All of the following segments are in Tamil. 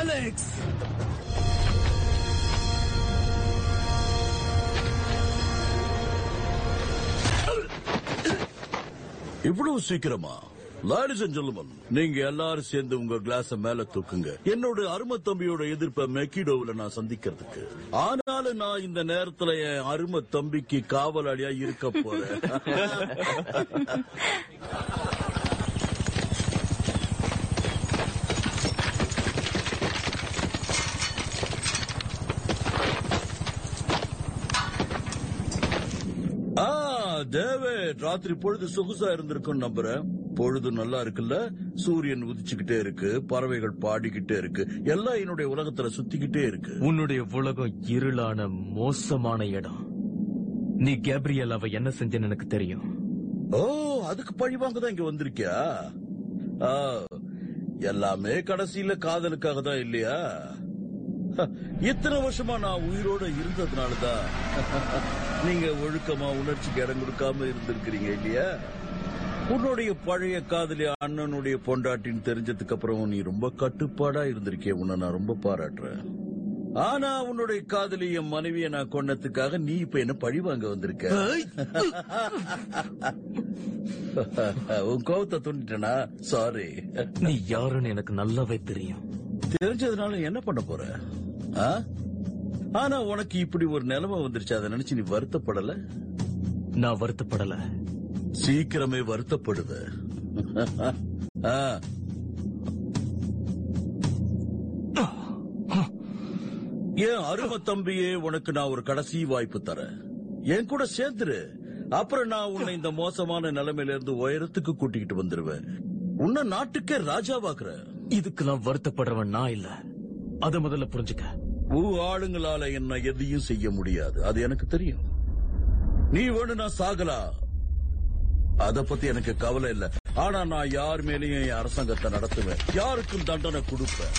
அலெக்ஸ் இவ்வளவு சீக்கிரமா லேடிஸ் அண்ட் ஜென்டில்மன் நீங்க எல்லாரும் சேர்ந்து உங்க கிளாஸ மேல தூக்குங்க என்னோட அருமை தம்பியோட எதிர்ப்ப மெக்கிடோவில் நான் சந்திக்கிறதுக்கு ஆனாலும் நான் இந்த நேரத்துல என் அருமை தம்பிக்கு காவலாளியா இருக்க போறேன் ஆ டேவிட் ராத்திரி பொழுது சொகுசா இருந்திருக்கும் நம்புறேன் பொழுது நல்லா இருக்குல்ல சூரியன் உதிச்சுக்கிட்டே இருக்கு பறவைகள் பாடிக்கிட்டே இருக்கு எல்லாம் என்னுடைய உலகத்துல சுத்திக்கிட்டே இருக்கு உன்னுடைய உலகம் இருளான மோசமான இடம் நீ கேப்ரியல் அவ என்ன செஞ்சேன்னு எனக்கு தெரியும் ஓ அதுக்கு பழிவாங்க தான் இங்க வந்திருக்கியா ஆ, எல்லாமே கடைசியில காதலுக்காக தான் இல்லையா ஹ, இத்தனை வருஷமா நான் உயிரோட இருந்ததுனாலதான் நீங்க ஒழுக்கமா உணர்ச்சிக்கு இடம் கொடுக்காம இருந்திருக்கிறீங்க இல்லையா உன்னுடைய பழைய காதலி அண்ணனுடைய பொண்டாட்டின்னு தெரிஞ்சதுக்கு அப்புறம் நீ ரொம்ப கட்டுப்பாடா இருந்திருக்கிய உன்னை நான் ரொம்ப பாராட்டுறேன் ஆனா உன்னுடைய காதலி என் மனைவியை நான் கொன்னதுக்காக நீ இப்ப என்ன பழி வாங்க வந்திருக்க உன் கோவத்தை தூண்டிட்டனா சாரி நீ யாருன்னு எனக்கு நல்லாவே தெரியும் தெரிஞ்சதுனால என்ன பண்ண போற ஆ? ஆனா உனக்கு இப்படி ஒரு நிலைமை வந்துருச்சு அதை நினைச்சு நீ வருத்தப்படல நான் வருத்தப்படல சீக்கிரமே வருத்தப்படுவ ஆ. ஏன் அருமை தம்பியே உனக்கு நான் ஒரு கடைசி வாய்ப்பு தரேன் என் கூட சேர்த்துரு அப்புறம் நான் உன்னை இந்த மோசமான நிலைமையில இருந்து உயரத்துக்கு கூட்டிக்கிட்டு வந்துருவேன் உன்னை நாட்டுக்கே ராஜாவாக்குறேன் இதுக்கெல்லாம் வருத்தப்படுறவன் நான் இல்ல அத முதல்ல புரிஞ்சுக்க ஊ ஆளுங்களால என்ன எதையும் செய்ய முடியாது அது எனக்கு தெரியும் நீ வேணும்னா சாகலாம் அத பத்தி எனக்கு கவலை இல்ல ஆனா நான் யார் மேலேயும் என் அரசாங்கத்தை நடத்துவேன் யாருக்கும் தண்டனை கொடுப்பேன்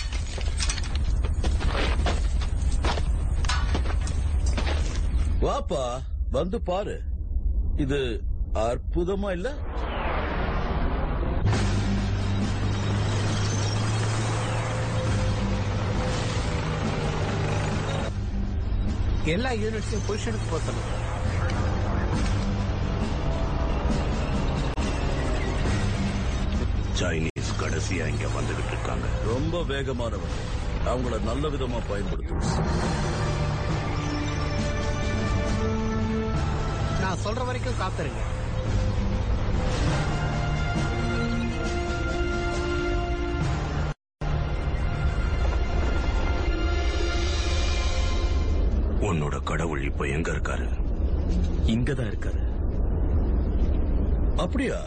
வாப்பா வந்து பாரு இது அற்புதமா இல்ல எல்லா யூனிட்ஸையும் பொசிஷனுக்கு போத்தணும் சைனீஸ் கடைசியா இங்க வந்துகிட்டு இருக்காங்க ரொம்ப வேகமானவங்க அவங்கள நல்ல விதமா பயன்படுத்தணும் நான் சொல்ற வரைக்கும் காத்துருங்க உன்னோட கடவுள் இப்ப எங்க இருக்காரு இங்கதான் இருக்காரு அப்படியா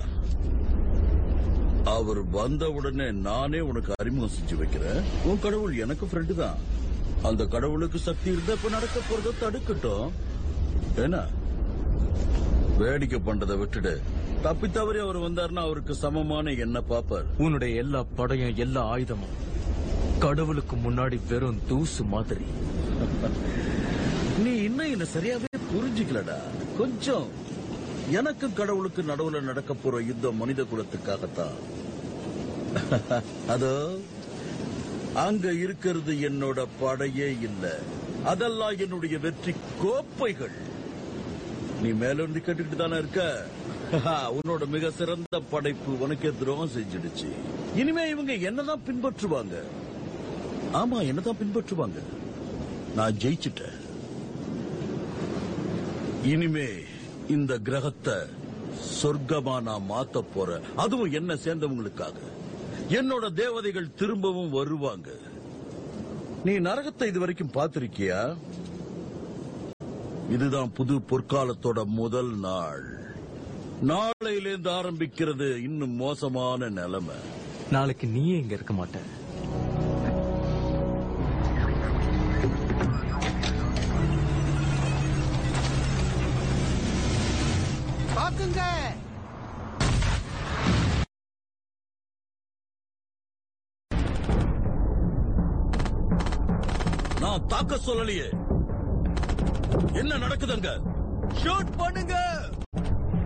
அவர் வந்த உடனே நானே உனக்கு அறிமுகம் செஞ்சு வைக்கிறேன் உன் கடவுள் எனக்கு ஃப்ரெண்டு தான் அந்த கடவுளுக்கு சக்தி இருந்தா இப்ப நடக்க போறத தடுக்கட்டும் என்ன வேடிக்கை பண்றதை விட்டுடு தப்பி தவறி அவர் வந்தாருன்னா அவருக்கு சமமான என்ன பாப்பார் உன்னுடைய எல்லா படையும் எல்லா ஆயுதமும் கடவுளுக்கு முன்னாடி வெறும் தூசு மாதிரி நீ இன்னும் என்ன சரியாவே புரிஞ்சுக்கலடா கொஞ்சம் எனக்கும் கடவுளுக்கு நடுவுல நடக்க போற யுத்தம் மனித குலத்துக்காகத்தான் அதோ அங்க இருக்கிறது என்னோட படையே இல்ல அதெல்லாம் என்னுடைய வெற்றி கோப்பைகள் நீ மேல இருந்து கேட்டுக்கிட்டு தானே இருக்க உன்னோட மிக சிறந்த படைப்பு உனக்கே துரோகம் செஞ்சிடுச்சு இனிமே இவங்க என்னதான் பின்பற்றுவாங்க ஆமா என்னதான் பின்பற்றுவாங்க நான் ஜெயிச்சிட்டேன் இனிமே இந்த கிரகத்தை சொர்க்கமா நான் மாத்த போறேன் அதுவும் என்ன சேர்ந்தவங்களுக்காக என்னோட தேவதைகள் திரும்பவும் வருவாங்க நீ நரகத்தை இது வரைக்கும் பார்த்திருக்கியா இதுதான் புது பொற்காலத்தோட முதல் நாள் நாளையிலேருந்து ஆரம்பிக்கிறது இன்னும் மோசமான நிலைமை நாளைக்கு நீயே இங்க இருக்க மாட்ட பாக்குங்க நான் தாக்க சொல்லலையே என்ன நடக்குதுங்க ஷூட் பண்ணுங்க